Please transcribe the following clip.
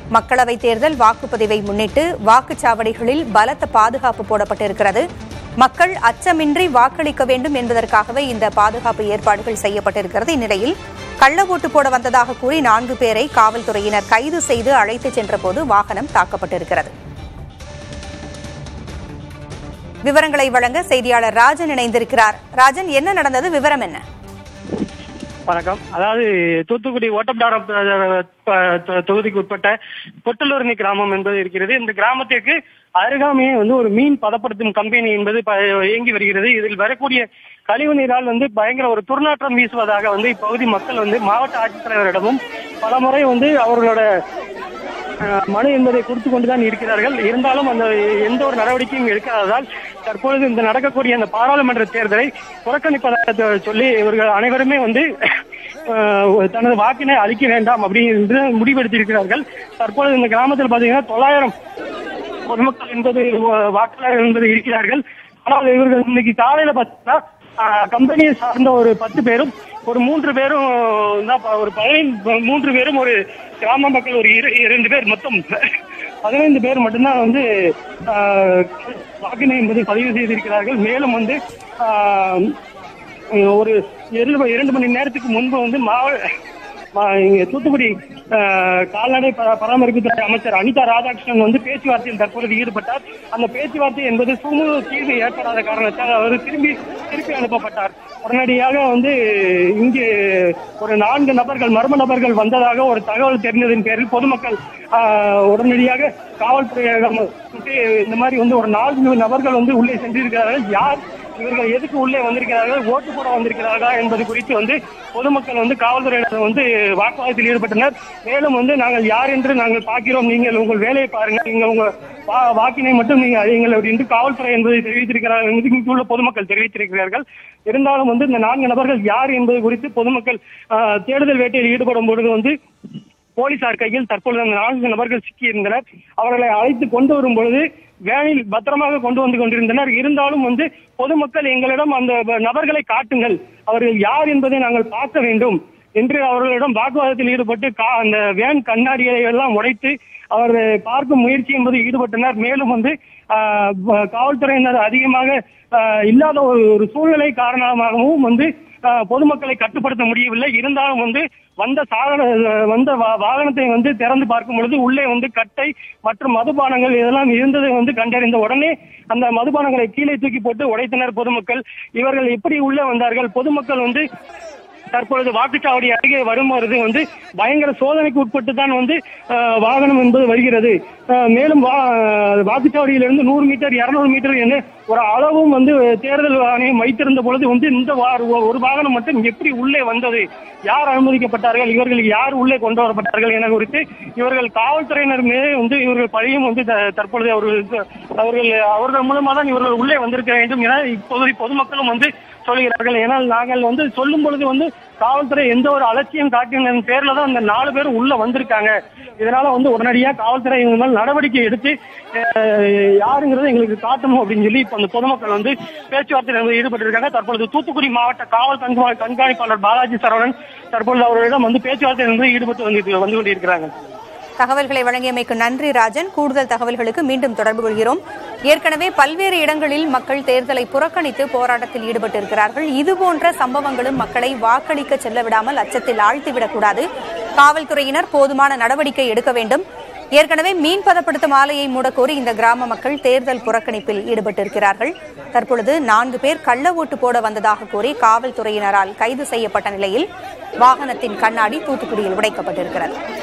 மக்களவை தேர்தல் வாக்குப்பதிவை முன்னிட்டு வாக்குச்சாவடிகளில் பலத்த பாதுகாப்பு போடப்பட்டிருக்கிறது மக்கள் அச்சமின்றி வாக்களிக்க வேண்டும் என்பதற்காகவே இந்த பாதுகாப்பு ஏற்பாடுகள் செய்யப்பட்டிருக்கிறது இந்நிலையில் கள்ள ஓட்டு போட வந்ததாக கூறி நான்கு பேரை காவல்துறையினர் கைது செய்து அழைத்துச் சென்றபோது வாகனம் தாக்கப்பட்டிருக்கிறது விவரங்களை வழங்க செய்தியாளர் ராஜன் இணைந்திருக்கிறார் ராஜன் என்ன நடந்தது விவரம் என்ன வணக்கம் அதாவது தூத்துக்குடி ஓட்டப்பிடாரம் அஹ், அஹ், தொகுதிக்கு உட்பட்ட பொட்டலூரணி கிராமம் என்பது இருக்கிறது இந்த கிராமத்திற்கு அருகாமையே வந்து ஒரு மீன் பதப்படுத்தும் கம்பெனி என்பது ப- இயங்கி வருகிறது இதில் வரக்கூடிய கழிவு நீரால் வந்து பயங்கர ஒரு துர்நாற்றம் வீசுவதாக வந்து இப்பகுதி மக்கள் வந்து மாவட்ட ஆட்சித்தலைவரிடமும் பலமுறை வந்து அவர்களோட அஹ், மனு என்பதை கொடுத்து கொண்டுதான் இருக்கிறார்கள் இருந்தாலும் அந்த எந்த ஒரு நடவடிக்கையும் எடுக்காததால் தற்பொழுது இந்த நடக்கக்கூடிய அந்த பாராளுமன்ற தேர்தலை புறக்கணிப்பதாக சொல்லி இவர்கள் அனைவருமே வந்து அஹ், தனது வாக்கினை அளிக்க வேண்டாம் அப்படின்னு முடிவெடுத்திருக்கிறார்கள் தற்பொழுது இந்த கிராமத்தில் பாத்தீங்கன்னா தொள்ளாயிரம் பொதுமக்கள் என்பது அஹ், வாக்காளர் என்பது இருக்கிறார்கள் ஆனால் இவர்கள் இன்னைக்கு காலையில பார்த்தீங்கன்னா அஹ், கம்பெனியை சார்ந்த ஒரு பத்து பேரும் ஒரு மூன்று பேரும் தான் ப- ஒரு பதினைந்து மூன்று பேரும் ஒரு கிராம மக்கள் ஒரு இரு- இரண்டு பேர் மொத்தம் பதினைந்து பேர் மட்டும்தான் வந்து அஹ், வாக்கினை என்பதை பதிவு செய்திருக்கிறார்கள் மேலும் வந்து அஹ், ஒரு இரு- இரண்டு மணி நேரத்துக்கு முன்பு வந்து மாவட்ட மா- இங்க தூத்துக்குடி அஹ், கால்நடை ப- பராமரிப்புத்துறை அமைச்சர் அனிதா ராதாகிருஷ்ணன் வந்து பேச்சுவார்த்தையில் தற்பொழுது ஈடுபட்டார் அந்த பேச்சுவார்த்தை என்பது சுமூக தீர்வு ஏற்படாத காரணத்தால் அவர் திரும்பி திருப்பி அனுப்பப்பட்டார் உடனடியாக வந்து இங்கு ஒரு நான்கு நபர்கள் மர்ம நபர்கள் வந்ததாக ஒரு தகவல் தெரிந்ததின் பேரில் பொதுமக்கள் அஹ், உடனடியாக காவல்துறையிடம் வந்து இந்த மாதிரி வந்து ஒரு நான்கு நபர்கள் வந்து உள்ளே சென்றிருக்கிறார்கள் யார் இவர்கள் எதுக்கு உள்ளே வந்திருக்கிறார்கள் ஓட்டு போட வந்திருக்கிறார்களா என்பது குறித்து வந்து பொதுமக்கள் வந்து காவல்துறையினர் வந்து வாக்குவாதத்தில் ஈடுபட்டனர் மேலும் வந்து நாங்கள் யார் என்று நாங்கள் பார்க்கிறோம் நீங்கள் உங்கள் வேலையை பாருங்கள் நீங்கள் உங்க வா- வாக்கினை மட்டும் நீங்க அறியுங்கள் அப்படின்னு காவல்துறை என்பதை தெரிவித்திருக்கிறார்கள் என்று இங்குள்ள பொதுமக்கள் தெரிவித்திருக்கிறார்கள் இருந்தாலும் வந்து இந்த நான்கு நபர்கள் யார் என்பது குறித்து பொதுமக்கள் ஆஹ், தேடுதல் வேட்டையில் ஈடுபடும் பொழுது வந்து போலீசார் கையில் தற்பொழுது அந்த நான்கு நபர்கள் சிக்கியிருந்தனர் அவர்களை அழைத்து கொண்டு வரும் பொழுது வேனில் பத்திரமாக கொண்டு வந்து கொண்டிருந்தனர் இருந்தாலும் வந்து பொதுமக்கள் எங்களிடம் அந்த நபர்களை காட்டுங்கள் அவர்கள் யார் என்பதை நாங்கள் பார்க்க வேண்டும் என்று அவர்களிடம் வாக்குவாதத்தில் ஈடுபட்டு கா- அந்த வேன் கண்ணாடிகளை எல்லாம் உடைத்து அவர் பார்க்கும் முயற்சி என்பது ஈடுபட்டனர் மேலும் வந்து ஆஹ், ப- காவல்துறையினர் அதிகமாக ஆஹ், இல்லாத ஒரு ஒரு சூழ்நிலை காரணமாகவும் வந்து ஆஹ், பொதுமக்களை கட்டுப்படுத்த முடியவில்லை இருந்தாலும் வந்து வந்த சாதன வந்த வா- வாகனத்தை வந்து திறந்து பார்க்கும் பொழுது உள்ளே வந்து கட்டை மற்றும் மதுபானங்கள் இதெல்லாம் இருந்ததை வந்து கண்டறிந்த உடனே அந்த மதுபானங்களை கீழே தூக்கி போட்டு உடைத்தனர் பொதுமக்கள் இவர்கள் எப்படி உள்ளே வந்தார்கள் பொதுமக்கள் வந்து தற்பொழுது வாக்குச்சாவடி அருகே வரும்பொழுது வந்து பயங்கர சோதனைக்கு உட்பட்டு தான் வந்து அஹ், வாகனம் என்பது வருகிறது அஹ், மேலும் வா- வாக்குச்சாவடியிலிருந்து நூறு மீட்டர் இருநூறு மீட்டர் என ஒரு அளவும் வந்து தேர்தல் ஆணையம் வைத்திருந்த பொழுது வந்து இந்த வா- ஒரு வாகனம் மட்டும் எப்படி உள்ளே வந்தது யார் அனுமதிக்கப்பட்டார்கள் இவர்களுக்கு யார் உள்ளே கொண்டு வரப்பட்டார்கள் என குறித்து இவர்கள் காவல்துறையினர் மீது வந்து இவர்கள் பழியும் வந்து த- தற்பொழுது அவர்கள் அவர்கள் அவர்கள் மூலமா தான் இவர்கள் உள்ளே வந்திருக்க வேண்டும் என இப்போது பொதுமக்களும் வந்து சொல்கிறார்கள் ஏனால் நாங்கள் வந்து சொல்லும் பொழுது வந்து காவல்துறை எந்த ஒரு அலட்சியம் காட்டின பேர்ல தான் அந்த நாலு பேர் உள்ள வந்திருக்காங்க இதனால வந்து உடனடியா காவல்துறை இவங்க மேல் நடவடிக்கை எடுத்து அஹ், யாருங்கிறத எங்களுக்கு காட்டணும் அப்படின்னு சொல்லி இப்ப அந்த பொதுமக்கள் வந்து பேச்சுவார்த்தையில் வந்து ஈடுபட்டிருக்காங்க தற்பொழுது தூத்துக்குடி மாவட்ட காவல் கண்கா கண்காணிப்பாளர் பாலாஜி சரவணன் தற்பொழுது அவர்களிடம் வந்து பேச்சுவார்த்தையில் வந்து ஈடுபட்டு வந்து வந்து கொண்டிருக்கிறாங்க தகவல்களை வழங்கியமைக்கு நன்றி ராஜன் கூடுதல் தகவல்களுக்கு மீண்டும் தொடர்பு கொள்கிறோம் ஏற்கனவே பல்வேறு இடங்களில் மக்கள் தேர்தலை புறக்கணித்து போராட்டத்தில் ஈடுபட்டிருக்கிறார்கள் இதுபோன்ற சம்பவங்களும் மக்களை வாக்களிக்க செல்ல விடாமல் அச்சத்தில் ஆழ்த்திவிடக்கூடாது காவல்துறையினர் போதுமான நடவடிக்கை எடுக்க வேண்டும் ஏற்கனவே மீன் பதப்படுத்தும் ஆலையை மூடக்கோரி இந்த கிராம மக்கள் தேர்தல் புறக்கணிப்பில் ஈடுபட்டிருக்கிறார்கள் தற்பொழுது நான்கு பேர் கள்ள ஓட்டு போட வந்ததாக கூறி காவல்துறையினரால் கைது செய்யப்பட்ட நிலையில் வாகனத்தின் கண்ணாடி தூத்துக்குடியில் உடைக்கப்பட்டிருக்கிறது